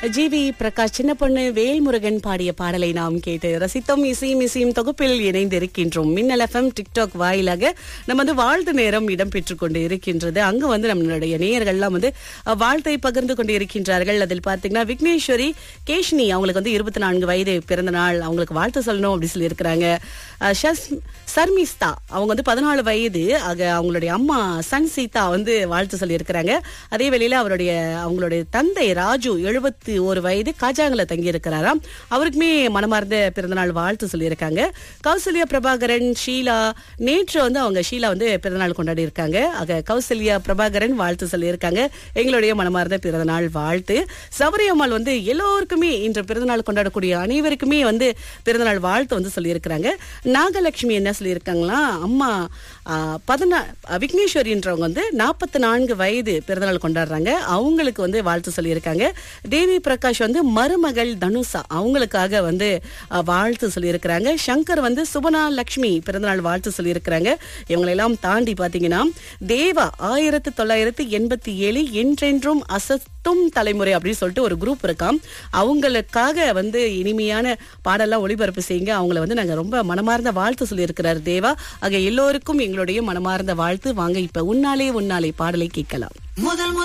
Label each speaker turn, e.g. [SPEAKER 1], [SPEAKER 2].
[SPEAKER 1] GV Prakash சின்ன பொண்ணு வேல்முருகன் பாடிய பாடலை நாம் கேட்டு ரசித்தோம் இசையும் இசையும் தொகுப்பில் இணைந்திருக்கின்றோம் மின்னல் எஃப்எம் டிக்டாக் வாயிலாக நம்ம வந்து வாழ்த்து நேரம் இடம்பெற்றுக் கொண்டு இருக்கின்றது அங்கு வந்து நம்மளுடைய நேயர்கள்லாம் வந்து அஹ், வாழ்த்தை பகிர்ந்து கொண்டு இருக்கின்றார்கள் அதில் பார்த்தீங்கன்னா விக்னேஸ்வரி கேஷ்னி அவங்களுக்கு வந்து இருபத்தி நான்கு வயது பிறந்த நாள் அவங்களுக்கு வாழ்த்து சொல்லணும் அப்படி சொல்லி இருக்கிறாங்க சர்மிஸ்தா அவங்க வந்து பதினாலு வயது ஆக அவங்களுடைய அம்மா சன் சீதா வந்து வாழ்த்து சொல்லியிருக்கிறாங்க அதே வேளையில அவருடைய அவங்களுடைய தந்தை ராஜு எழுபத்தி ஒரு வயது காஜாங்கல தங்கி இருக்கிறாராம் அவருக்குமே மனமார்ந்த பிறந்தநாள் வாழ்த்து சொல்லியிருக்காங்க கௌசல்யா பிரபாகரன் ஷீலா நேற்று வந்து அவங்க ஷீலா வந்து பிறந்தநாள் கொண்டாடி இருக்காங்க ஆக கௌசல்யா பிரபாகரன் வாழ்த்து சொல்லியிருக்காங்க எங்களுடைய மனமார்ந்த பிறந்தநாள் வாழ்த்து சபரியம்மாள் வந்து எல்லோருக்குமே இன்று பிறந்தநாள் கொண்டாடக்கூடிய அனைவருக்குமே வந்து பிறந்தநாள் வாழ்த்து வந்து சொல்லியிருக்கிறாங்க நாகலட்சுமி என்ன சொல்லியிருக்காங்களா அம்மா பதினா விக்னேஸ்வரின்றவங்க வந்து நாற்பத்தி நான்கு வயது பிறந்தநாள் கொண்டாடுறாங்க அவங்களுக்கு வந்து வாழ்த்து சொல்லியிருக்காங்க தேவி பிரகாஷ் வந்து மருமகள் தனுஷா அவங்களுக்காக வந்து அஹ், வாழ்த்து சொல்லியிருக்கிறாங்க சங்கர் வந்து சுபனா லக்ஷ்மி பிறந்தநாள் வாழ்த்து சொல்லியிருக்கிறாங்க இவங்களெல்லாம் தாண்டி பாத்தீங்கன்னா தேவா ஆயிரத்தி தொள்ளாயிரத்தி எண்பத்தி ஏழு என்றென்றும் அசத்தும் தலைமுறை அப்படின்னு சொல்லிட்டு ஒரு குரூப் இருக்காம் அவங்களுக்காக வந்து இனிமையான பாடலாம் ஒளிபரப்பு செய்யுங்க அவங்கள வந்து நாங்க ரொம்ப மனமார்ந்த வாழ்த்து சொல்லியிருக்கிறார் தேவா ஆக எல்லோருக்கும் எங்களுடைய மனமார்ந்த வாழ்த்து வாங்க இப்ப உன்னாலே உன்னாலே பாடலை கேட்கலாம்
[SPEAKER 2] முதல்